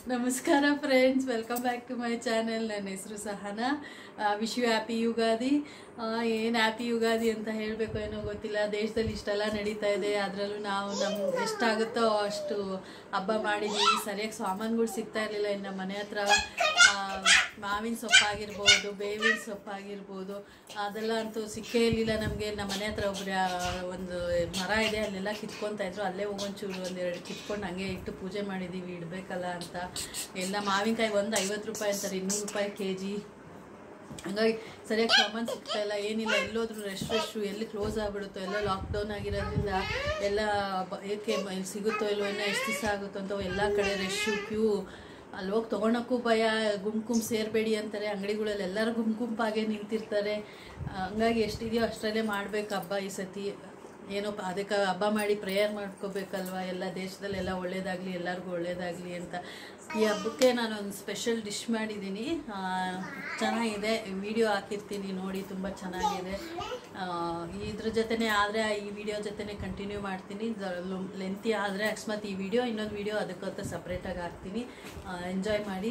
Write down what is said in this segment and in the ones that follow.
ನಮಸ್ಕಾರ friends welcome back to my channel ನನ್ನ ಹೆಸರು Sahana wish you happy Ugadi ಏನು ಹ್ಯಾಪಿ ಯುಗಾದಿ ಅಂತ ಹೇಳಬೇಕು ಏನೋ ಗೊತ್ತಿಲ್ಲ ದೇಶದಲ್ಲಿ ಇಷ್ಟೆಲ್ಲ ನಡೀತಾ ಇದೆ ಅದರಲ್ಲೂ ನಾವು ನಮ್ಮ ಎಷ್ಟಾಗುತ್ತೋ ಅಷ್ಟು ಹಬ್ಬ ಮಾಡಿದ್ದೀವಿ ಸರಿಯಾಗಿ ಸಾಮಾನುಗಳು ಸಿಗ್ತಾ ಇರಲಿಲ್ಲ ಇನ್ನು ನಮ್ಮ ಮನೆ ಹತ್ರ ಆ, ಮಾವಿನ ಸೊಪ್ಪಾಗಿರ್ಬೋದು ಬೇವಿನ ಸೊಪ್ಪಾಗಿರ್ಬೋದು ಅದೆಲ್ಲ ಅಂತೂ ಸಿಕ್ಕೇ ಇರಲಿಲ್ಲ ನಮಗೆ ನಮ್ಮ ಮನೆ ಹತ್ರ ಒಬ್ಬರು ಒಂದು ಮರ ಇದೆ ಅಲ್ಲೆಲ್ಲ ಕಿತ್ಕೊತಾ ಇದ್ರು ಅಲ್ಲೇ ಹೋಗೊಂಚೂರು ಒಂದೆರಡು ಕಿತ್ಕೊಂಡು ಹಂಗೆ ಇಟ್ಟು ಪೂಜೆ ಮಾಡಿದ್ದೀವಿ ಇಡಬೇಕಲ್ಲ ಅಂತ ಎಲ್ಲ ಮಾವಿನಕಾಯಿ ಒಂದು ಐವತ್ತು ರೂಪಾಯಿ ಅಂತಾರೆ ಇನ್ನೂರು ರೂಪಾಯಿ ಕೆ ಜಿ ಹಂಗಾಗಿ ಸರಿಯಾಗಿ ಸಾಮಾನು ಸಿಗ್ತಾ ಇಲ್ಲ ಏನಿಲ್ಲ ಎಲ್ಲೋದ್ರೂ ರೆಶ್ ರೆಶ್ಶು ಎಲ್ಲಿ ಕ್ಲೋಸ್ ಆಗ್ಬಿಡುತ್ತೋ ಎಲ್ಲ ಲಾಕ್ಡೌನ್ ಆಗಿರೋದ್ರಿಂದ ಎಲ್ಲ ಬ- ಏಕೆ ಮ- ಇಲ್ಲಿ ಸಿಗುತ್ತೋ ಇಲ್ವೋ ಇನ್ನೂ ಎಷ್ಟು ದಿವಸ ಆಗುತ್ತೋ ಅಂತ ಎಲ್ಲ ಕಡೆ ರೆಶ್ಶು ಕ್ಯೂ ಅಲ್ಲಿ ಹೋಗಿ ತೊಗೊಳಕ್ಕೂ ಭಯ ಗುಂಪು ಗುಂಪು ಸೇರಬೇಡಿ ಅಂತಾರೆ ಅಂಗಡಿಗಳಲ್ಲಿ ಎಲ್ಲರೂ ಗುಂಪು ಗುಂಪಾಗೆ ನಿಂತಿರ್ತಾರೆ ಆ, ಹಂಗಾಗಿ ಎಷ್ಟಿದೆಯೋ ಅಷ್ಟರಲ್ಲೇ ಮಾಡ್ಬೇಕು ಹಬ್ಬ ಈ ಸತಿ ಏನೋ ಪ- ಅದಕ್ಕೆ ಹಬ್ಬ ಮಾಡಿ ಪ್ರೇಯರ್ ಮಾಡ್ಕೋಬೇಕಲ್ವ ಎಲ್ಲ ದೇಶದಲ್ಲೆಲ್ಲ ಒಳ್ಳೇದಾಗಲಿ ಎಲ್ಲರಿಗೂ ಒಳ್ಳೇದಾಗಲಿ ಅಂತ ಈ ಹಬ್ಬಕ್ಕೆ ನಾನು ಒಂದು ಸ್ಪೆಷಲ್ ಡಿಶ್ ಮಾಡಿದ್ದೀನಿ ಆ, ಚೆನ್ನಾಗಿದೆ ವಿಡಿಯೋ ಹಾಕಿರ್ತೀನಿ ನೋಡಿ ತುಂಬ ಚೆನ್ನಾಗಿದೆ ಆ, ಇದ್ರ ಜೊತೆನೇ ಆದರೆ ಈ ವಿಡಿಯೋ ಜೊತೆನೇ ಕಂಟಿನ್ಯೂ ಮಾಡ್ತೀನಿ ಲೆಂತಿ ಆದರೆ ಅಕಸ್ಮಾತ್ ಈ ವಿಡಿಯೋ ಇನ್ನೊಂದು ವಿಡಿಯೋ ಅದಕ್ಕಂತ ಸಪ್ರೇಟಾಗಿ ಹಾಕ್ತೀನಿ ಎಂಜಾಯ್ ಮಾಡಿ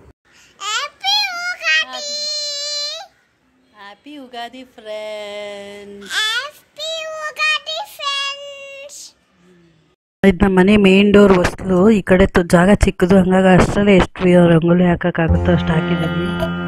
ಹ್ಯಾಪಿ ಯುಗಾದಿ ಫ್ರೆಂಡ್ಸ್ ಇದು ನಮ್ಮ ಮನೆ ಮೇನ್ ಡೋರ್ ಹೊಸ್ಲು ಈ ಕಡೆ ತು- ಜಾಗ ಚಿಕ್ಕದು ಹಂಗಾಗಿ ಅಷ್ಟರಲ್ಲೇ ಎಷ್ಟು ರಂಗೋಲಿ ಹಾಕಕ್ಕಾಗುತ್ತೋ ಅಷ್ಟು ಹಾಕಿದ್ದೀನಿ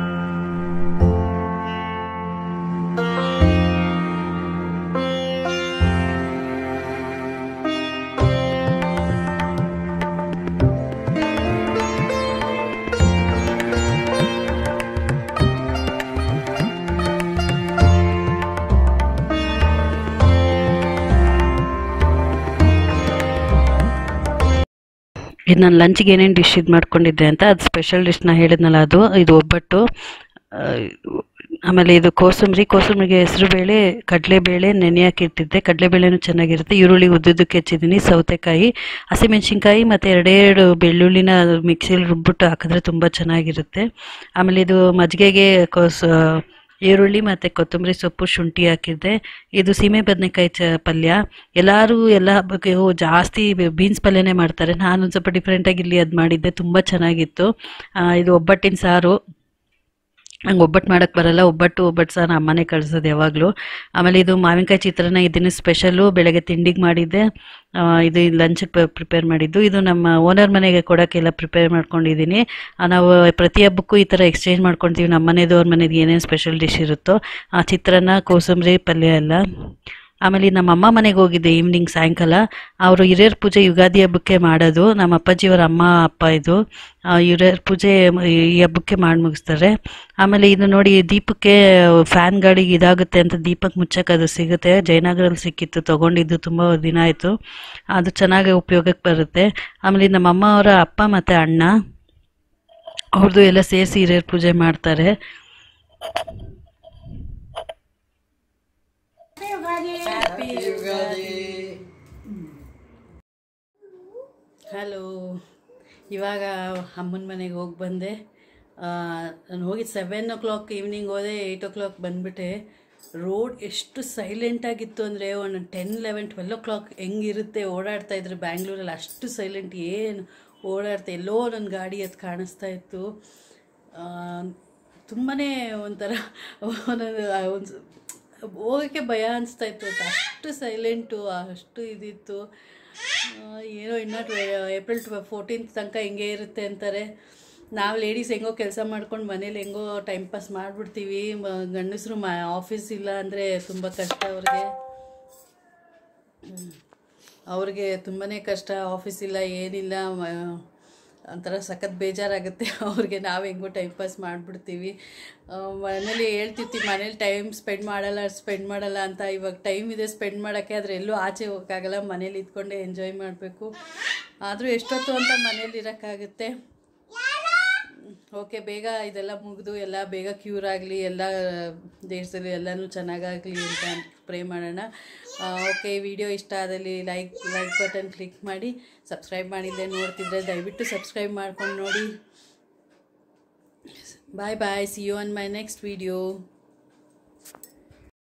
ಇದು ನಾನು ಲಂಚ್ಗೆ ಏನೇನು ಡಿಶ್ ಇದು ಮಾಡ್ಕೊಂಡಿದ್ದೆ ಅಂತ ಅದು ಸ್ಪೆಷಲ್ ಡಿಶ್ ನಾ ಹೇಳಿದ್ನಲ್ಲ ಅದು ಇದು ಒಬ್ಬಟ್ಟು ಆ, ಆಮೇಲೆ ಇದು ಕೋಸಂಬರಿ ಕೋಸಂಬರಿಗೆ ಹೆಸರುಬೇಳೆ ಕಡಲೆಬೇಳೆ ನೆನೆಯಾಕಿಟ್ಟಿದ್ದೆ ಕಡಲೆಬೇಳೆನೂ ಚೆನ್ನಾಗಿರುತ್ತೆ ಈರುಳ್ಳಿ ಉದ್ದುದ್ದಕ್ಕೆ ಹೆಚ್ಚಿದ್ದೀನಿ ಸೌತೆಕಾಯಿ ಹಸಿಮೆಣಸಿನ್ಕಾಯಿ ಮತ್ತು ಎರಡೆರಡು ಬೆಳ್ಳುಳ್ಳಿನ ಮಿಕ್ಸಿಯಲ್ಲಿ ರುಬ್ಬಿಟ್ಟು ಹಾಕಿದ್ರೆ ತುಂಬ ಚೆನ್ನಾಗಿರುತ್ತೆ ಆಮೇಲೆ ಇದು ಮಜ್ಜಿಗೆಗೆ ಕೋಸ ಈರುಳ್ಳಿ ಮತ್ತು ಕೊತ್ತಂಬರಿ ಸೊಪ್ಪು ಶುಂಠಿ ಹಾಕಿದ್ದೆ ಇದು ಸೀಮೆ ಬದನೆಕಾಯಿ ಚ ಪಲ್ಯ ಎಲ್ಲರೂ ಎಲ್ಲ ಹಬ್ಬಕ್ಕೆ ಓ ಜಾಸ್ತಿ ಬೀನ್ಸ್ ಪಲ್ಯನೇ ಮಾಡ್ತಾರೆ ನಾನು ಒಂದು ಸ್ವಲ್ಪ ಡಿಫ್ರೆಂಟಾಗಿ ಇಲ್ಲಿ ಅದು ಮಾಡಿದ್ದೆ ತುಂಬ ಚೆನ್ನಾಗಿತ್ತು ಆ, ಇದು ಒಬ್ಬಟ್ಟಿನ ಸಾರು ನಂಗೆ ಒಬ್ಬಟ್ಟು ಮಾಡೋಕ್ಕೆ ಬರಲ್ಲ ಒಬ್ಬಟ್ಟು ಒಬ್ಬಟ್ಟು ಸಹ ನಮ್ಮ ಅಮ್ಮನೇ ಕಳ್ಸೋದು ಯಾವಾಗಲೂ ಆಮೇಲೆ ಇದು ಮಾವಿನಕಾಯಿ ಚಿತ್ರಾನ್ನ ಇದನ್ನು ಸ್ಪೆಷಲ್ಲು ಬೆಳಗ್ಗೆ ತಿಂಡಿಗೆ ಮಾಡಿದ್ದೆ ಆ, ಇದು ಲಂಚಿಗೆ ಪ್ರಿಪೇರ್ ಮಾಡಿದ್ದು ಇದು ನಮ್ಮ ಓನರ್ ಮನೆಗೆ ಕೊಡೋಕ್ಕೆಲ್ಲ ಪ್ರಿಪೇರ್ ಮಾಡ್ಕೊಂಡಿದ್ದೀನಿ ಆ, ನಾವು ಪ್ರತಿ ಹಬ್ಬಕ್ಕೂ ಈ ಥರ ಎಕ್ಸ್ಚೇಂಜ್ ಮಾಡ್ಕೊಳ್ತೀವಿ ನಮ್ಮ ಮನೆದು ಅವ್ರ ಮನೆದು ಏನೇನು ಸ್ಪೆಷಲ್ ಡಿಶ್ ಇರುತ್ತೋ ಆ ಚಿತ್ರಾನ್ನ ಕೋಸಂಬರಿ ಪಲ್ಯ ಎಲ್ಲ ಆಮೇಲೆ ನಮ್ಮ ಅಮ್ಮ ಮನೆಗೆ ಹೋಗಿದ್ದೆ ಈವ್ನಿಂಗ್ ಸಾಯಂಕಾಲ ಅವರು ಹಿರಿಯರ ಪೂಜೆ ಯುಗಾದಿ ಹಬ್ಬಕ್ಕೆ ಮಾಡೋದು ನಮ್ಮ ಅಪ್ಪಾಜಿಯವರ ಅಮ್ಮ ಅಪ್ಪ ಇದು ಆ, ಹಿರಿಯರ ಪೂಜೆ ಮ- ಈ ಹಬ್ಬಕ್ಕೆ ಮಾಡಿ ಮುಗಿಸ್ತಾರೆ ಆಮೇಲೆ ಇದು ನೋಡಿ ದೀಪಕ್ಕೆ ಫ್ಯಾನ್ ಗಾಡಿಗೆ ಇದಾಗುತ್ತೆ ಅಂತ ದೀಪಕ್ಕೆ ಮುಚ್ಚಕ್ಕೆ ಅದು ಸಿಗುತ್ತೆ ಜಯನಗರಲ್ಲಿ ಸಿಕ್ಕಿತ್ತು ತೊಗೊಂಡಿದ್ದು ತುಂಬ ದಿನ ಆಯಿತು ಅದು ಚೆನ್ನಾಗಿ ಉಪಯೋಗಕ್ಕೆ ಬರುತ್ತೆ ಆಮೇಲೆ ನಮ್ಮ ಅಮ್ಮ ಅವರ ಅಪ್ಪ ಮತ್ತು ಅಣ್ಣ ಅವ್ರದ್ದು ಎಲ್ಲ ಸೇರಿಸಿ ಹಿರಿಯರ ಪೂಜೆ ಮಾಡ್ತಾರೆ ಹಲೋ ಇವಾಗ ಅಮ್ಮನ ಮನೆಗೆ ಹೋಗಿ ಬಂದೆ ನಾನು ಹೋಗಿ ಸೆವೆನ್ ಓ ಕ್ಲಾಕ್ ಈವ್ನಿಂಗ್ ಹೋದೆ ಏಯ್ಟ್ ಓ ಕ್ಲಾಕ್ ಬಂದುಬಿಟ್ಟೆ ರೋಡ್ ಎಷ್ಟು ಸೈಲೆಂಟಾಗಿತ್ತು ಅಂದರೆ ಒಂದು ten eleven twelve o'clock ಹೆಂಗಿರುತ್ತೆ ಓಡಾಡ್ತಾ ಇದ್ರೆ ಬ್ಯಾಂಗ್ಳೂರಲ್ಲಿ ಅಷ್ಟು ಸೈಲೆಂಟ್ ಏನು ಓಡಾಡ್ತಾ ಎಲ್ಲೋ ನನ್ನ ಗಾಡಿ ಅದು ಕಾಣಿಸ್ತಾ ಇತ್ತು ತುಂಬಾ ಒಂಥರ ಒಂದೊಂದು ಒಂದು ಹೋಗೋಕ್ಕೆ ಭಯ ಅನಿಸ್ತಾ ಇತ್ತು ಅಂತ ಅಷ್ಟು ಸೈಲೆಂಟು ಅಷ್ಟು ಇದಿತ್ತು ಆ, ಏನೋ ಇನ್ನೂ ಏಪ್ರಿಲ್ ಟ್ವೆ ಫೋರ್ಟೀನ್ತ್ ತನಕ ಹಿಂಗೆ ಇರುತ್ತೆ ಅಂತಾರೆ ನಾವು ಲೇಡೀಸ್ ಹೆಂಗೋ ಕೆಲಸ ಮಾಡ್ಕೊಂಡು ಮನೇಲಿ ಹೆಂಗೋ ಟೈಮ್ ಪಾಸ್ ಮಾಡಿಬಿಡ್ತೀವಿ ಗಂಡಸರು ಮ ಆಫೀಸ್ ಇಲ್ಲ ಅಂದರೆ ತುಂಬ ಕಷ್ಟ ಅವ್ರಿಗೆ ಅವ್ರಿಗೆ ತುಂಬಾ ಕಷ್ಟ ಆಫೀಸ್ ಇಲ್ಲ ಏನಿಲ್ಲ ಮ- ಒಂಥರ ಸಖತ್ ಬೇಜಾರಾಗುತ್ತೆ ಅವ್ರಿಗೆ ನಾವು ಹೆಂಗೋ ಟೈಮ್ ಪಾಸ್ ಮಾಡಿಬಿಡ್ತೀವಿ ಮನೇಲಿ ಹೇಳ್ತಿರ್ತೀವಿ ಮನೇಲಿ ಟೈಮ್ ಸ್ಪೆಂಡ್ ಮಾಡಲ್ಲ ಸ್ಪೆಂಡ್ ಮಾಡಲ್ಲ ಅಂತ ಇವಾಗ ಟೈಮ್ ಇದೆ ಸ್ಪೆಂಡ್ ಮಾಡೋಕ್ಕೆ ಆದರೆ ಎಲ್ಲೂ ಆಚೆ ಹೋಗೋಕ್ಕಾಗಲ್ಲ ಮನೇಲಿ ಇದ್ಕೊಂಡೇ ಎಂಜಾಯ್ ಮಾಡಬೇಕು ಆದರೂ ಎಷ್ಟೊತ್ತು ಅಂತ ಮನೇಲಿ ಇರೋಕ್ಕಾಗುತ್ತೆ ಓಕೆ ಬೇಗ ಇದೆಲ್ಲ ಮುಗಿದು ಎಲ್ಲ ಬೇಗ ಕ್ಯೂರ್ ಆಗಲಿ ಎಲ್ಲ ದೇಶದಲ್ಲಿ ಎಲ್ಲನೂ ಚೆನ್ನಾಗಾಗಲಿ ಅಂತ ಪ್ರೇ ಮಾಡೋಣ ಓಕೆ ವಿಡಿಯೋ ಇಷ್ಟ ಆದಲ್ಲಿ ಲೈಕ್ ಲೈಕ್ ಬಟನ್ ಕ್ಲಿಕ್ ಮಾಡಿ ಸಬ್ಸ್ಕ್ರೈಬ್ ಮಾಡಿದ್ದೆ ನೋಡ್ತಿದ್ರೆ ದಯವಿಟ್ಟು ಸಬ್ಸ್ಕ್ರೈಬ್ ಮಾಡ್ಕೊಂಡು ನೋಡಿ bye bye see you on my next video